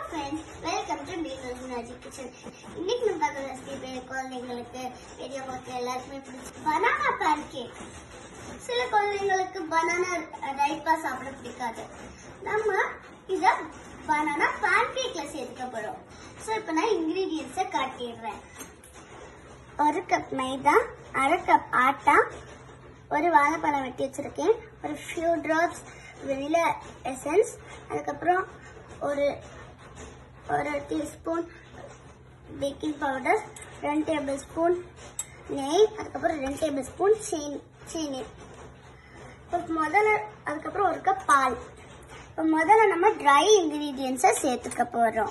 friends welcome to Beagles magic kitchen இன்னைக்கு நம்ம பார்க்குற ரெசிபி குழந்தைங்களுக்கு பெரியவங்களுக்கு எல்லாருக்குமே பிடிச்சி பனானா பேன் கேக் சில குழந்தைங்களுக்கு பனானா ரைப்பா சாப்பிட பிடிக்காது நம்ம இத பனானா பேன் கேக்ல சேர்த்துக்க போறோம் ஸோ இப்போ நான் இன்கிரீடியன்ஸை காட்டிடுறேன் ஒரு கப் மைதா அரை கப் ஆட்டா ஒரு வாழைப்பழம் வெட்டி வச்சிருக்கேன் ஒரு ஃபியூ ட்ராப்ஸ் வெனிலா எசன்ஸ் அதுக்கப்புறம் ஒரு ஒரு டீஸ்பூன் பேக்கிங் பவுடர் ரெண்டு டேபிள் ஸ்பூன் நெய் அதுக்கப்புறம் ரெண்டு டேபிள் ஸ்பூன் சீனி சீனி இப்போ முதல்ல அதுக்கப்புறம் ஒரு கப் பால் இப்போ முதல்ல நம்ம ட்ரை இன்கிரீடியன்ஸை சேர்த்துக்க போகிறோம்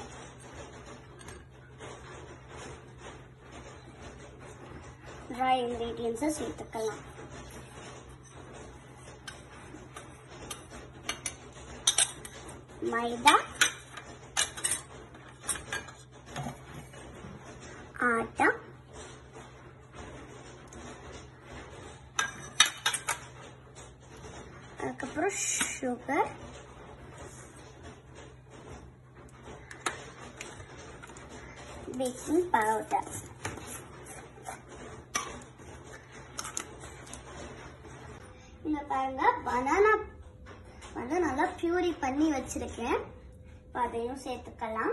ட்ரை இன்கிரீடியன்ஸை சேர்த்துக்கலாம் மைதா ஆட்டா அதுக்கப்புறம் சுகர் பேக்கிங் பவுடர் இங்க பாருங்க பனானா வந்து நல்லா பியூரி பண்ணி வச்சிருக்கேன் இப்போ அதையும் சேர்த்துக்கலாம்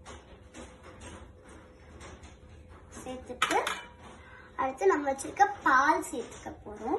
சேர்த்துட்டு அடுத்து நம்ம வச்சிருக்க பால் சேர்த்துக்க போறோம்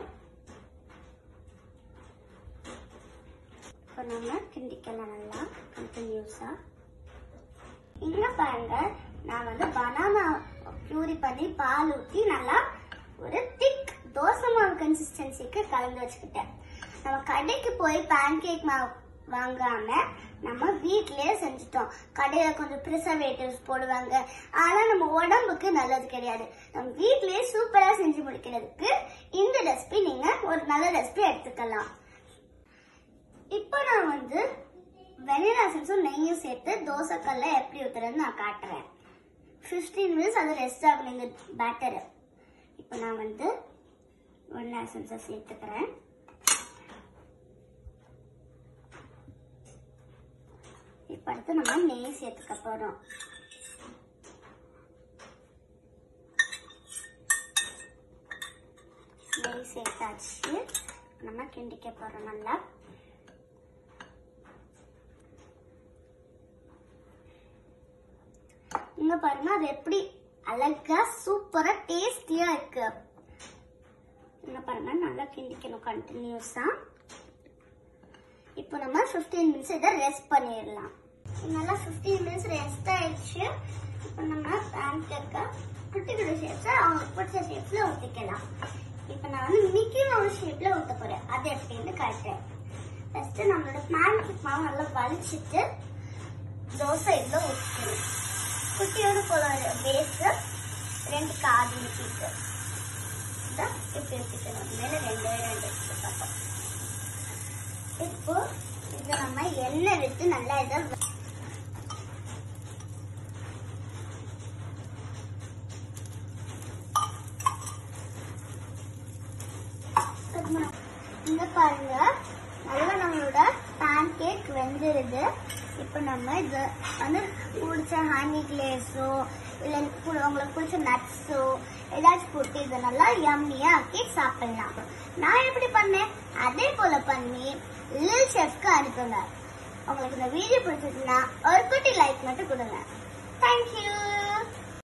இப்போ நம்ம கிண்டிக்கலாம் நல்லா கண்டினியூஸா இங்க பாருங்க நான் வந்து பனானா பியூரி பண்ணி பால் ஊற்றி நல்லா ஒரு திக் தோசை மாவு கன்சிஸ்டன்சிக்கு கலந்து வச்சுக்கிட்டேன் நம்ம கடைக்கு போய் பேன் கேக் மாவு வாங்காம நம்ம வீட்லயே செஞ்சுட்டோம் கடையில கொஞ்சம் ப்ரிசர்வேட்டிவ்ஸ் போடுவாங்க ஆனா நம்ம உடம்புக்கு நல்லது கிடையாது நம்ம வீட்லயே சூப்பரா செஞ்சு முடிக்கிறதுக்கு இந்த ரெசிபி நீங்க ஒரு நல்ல ரெசிபி எடுத்துக்கலாம் இப்போ நான் வந்து வெனிலா எசன்ஸும் நெய்யும் சேர்த்து தோசைக்கல்ல எப்படி ஊத்துறதுன்னு நான் காட்டுறேன் 15 மினிட்ஸ் அது ரெஸ்ட் ஆகணும் இந்த பேட்டரை இப்போ நான் வந்து வெனிலா எசன்ஸை சேர்த்துக்கிறேன் இப்போ அடுத்து நம்ம நெய் சேர்த்துக்க போறோம் நெய் சேர்த்தாச்சு நம்ம கிண்டிக்க போறோம் நல்லா இங்க பாருங்க அது எப்படி அழகா சூப்பரா டேஸ்டியா இருக்கு இங்க பாருங்க நல்லா கிண்டிக்கணும் கண்டினியூஸா இப்போ நம்ம 15 மினிட்ஸ் இதை ரெஸ்ட் பண்ணிடலாம் நல்லா 15 மினிட்ஸ் ரெஸ்ட் ஆயிடுச்சு இப்போ நம்ம பேன் கேக்க குட்டி குட்டி ஷேப்ஸ் அவங்களுக்கு பிடிச்ச ஷேப்ல ஊத்திக்கலாம் இப்போ நான் வந்து மிக்கி மவுஸ் ஷேப்ல ஊத்த போறேன் அது எப்படின்னு காட்டுறேன் ஃபர்ஸ்ட் நம்மளோட பேன் கேக் மாவு நல்லா வலிச்சிட்டு தோசை இதுல ஊற்றிக்கணும் குட்டியோட போல பேஸ் ரெண்டு காது ஊற்றிட்டு இப்படி ஊற்றிக்கணும் மேல ரெண்டே ரெண்டு பக்கம் இப்போ இதை நம்ம எண்ணெய் விட்டு நல்லா இதை வ- இங்க பாருங்க நல்லா நம்மளோட பேன் கேக் வெந்துருது இப்போ நம்ம இது வந்து பிடிச்ச ஹனி கிளேஸோ இல்லை உங்களுக்கு பிடிச்ச நட்ஸோ ஏதாச்சும் போட்டு இதை நல்லா யம்மியா ஆக்கி சாப்பிடலாம் நான் எப்படி பண்ணேன் அதே போல பண்ணி லில் ஷெஃப்க்கு அனுப்புங்க உங்களுக்கு இந்த வீடியோ பிடிச்சதுன்னா ஒரு குட்டி லைக் மட்டும் கொடுங்க